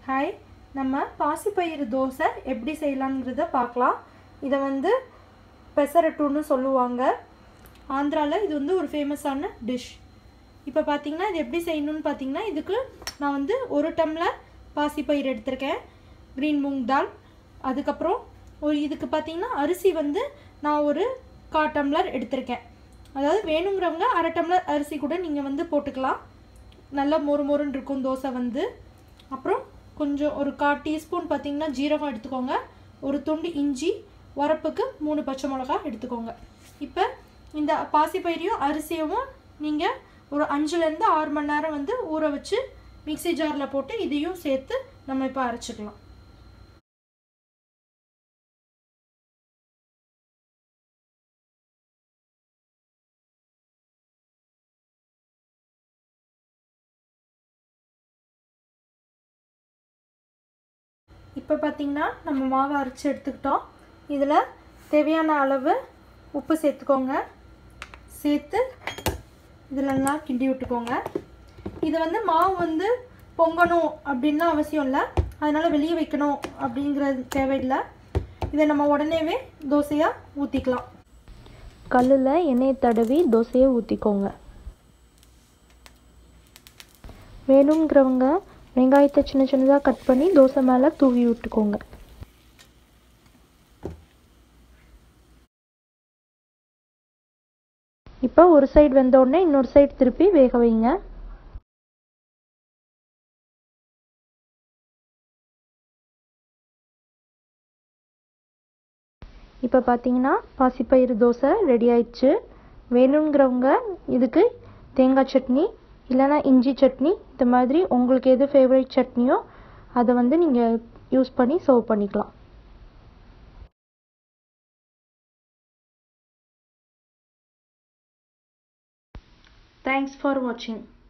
hi நம்ம பாசிப்பயிறு தோசை எப்படி செய்யலாங்கிறத பார்க்கலாம் இதை வந்து பெசரட்டுன்னு சொல்லுவாங்க ஆந்திராவில் இது வந்து ஒரு ஃபேமஸான டிஷ் இப்போ பார்த்தீங்கன்னா இது எப்படி செய்யணும்னு பார்த்தீங்கன்னா இதுக்கு நான் வந்து ஒரு டம்ளர் பாசிப்பயிறு எடுத்திருக்கேன் க்ரீன் மூங் தால் அதுக்கப்புறம் ஒரு இதுக்கு பார்த்தீங்கன்னா அரிசி வந்து நான் ஒரு கா டம்ளர் எடுத்திருக்கேன் அதாவது வேணுங்கிறவங்க அரை டம்ளர் அரிசி கூட நீங்கள் வந்து போட்டுக்கலாம் நல்லா மொறு மொறுன்னு இருக்கும் தோசை வந்து அப்புறம் கொஞ்சம் ஒரு கா டீஸ்பூன் பார்த்தீங்கன்னா ஜீரகம் எடுத்துக்கோங்க ஒரு துண்டு இஞ்சி உரப்புக்கு மூணு பச்சை மிளகா எடுத்துக்கோங்க இப்போ இந்த பாசிப்பயிரையும் அரிசியவும் நீங்கள் ஒரு அஞ்சுலேருந்து ஆறு மணி நேரம் வந்து ஊற வச்சு மிக்ஸி ஜாரில் போட்டு இதையும் சேர்த்து நம்ம இப்போ அரைச்சிக்கலாம் இப்போ பார்த்திங்கன்னா நம்ம மாவை அரைச்சி எடுத்துக்கிட்டோம் இதில் தேவையான அளவு உப்பு சேர்த்துக்கோங்க சேர்த்து இதிலெல்லாம் கிண்டி விட்டுக்கோங்க இது வந்து மாவு வந்து பொங்கணும் அப்படின்லாம் அவசியம் இல்லை அதனால் வெளியே வைக்கணும் அப்படிங்கிறது தேவையில்லை இதை நம்ம உடனேவே தோசையாக ஊற்றிக்கலாம் கல்லில் எண்ணெயை தடவி தோசையை ஊற்றிக்கோங்க வேணுங்கிறவங்க வெங்காயத்தை சின்ன சின்னதாக கட் பண்ணி தோசை மேலே தூவி விட்டுக்கோங்க இப்போ ஒரு சைடு வெந்த உடனே இன்னொரு சைடு திருப்பி வேக வைங்க இப்போ பார்த்தீங்கன்னா பாசிப்பயிறு தோசை ரெடி ஆயிடுச்சு வேணுங்கிறவங்க இதுக்கு தேங்காய் சட்னி இல்லைன்னா இஞ்சி சட்னி இந்த மாதிரி உங்களுக்கு எது ஃபேவரட் சட்னியோ அதை வந்து நீங்கள் யூஸ் பண்ணி சர்வ் பண்ணிக்கலாம் தேங்க்ஸ் ஃபார் வாட்சிங்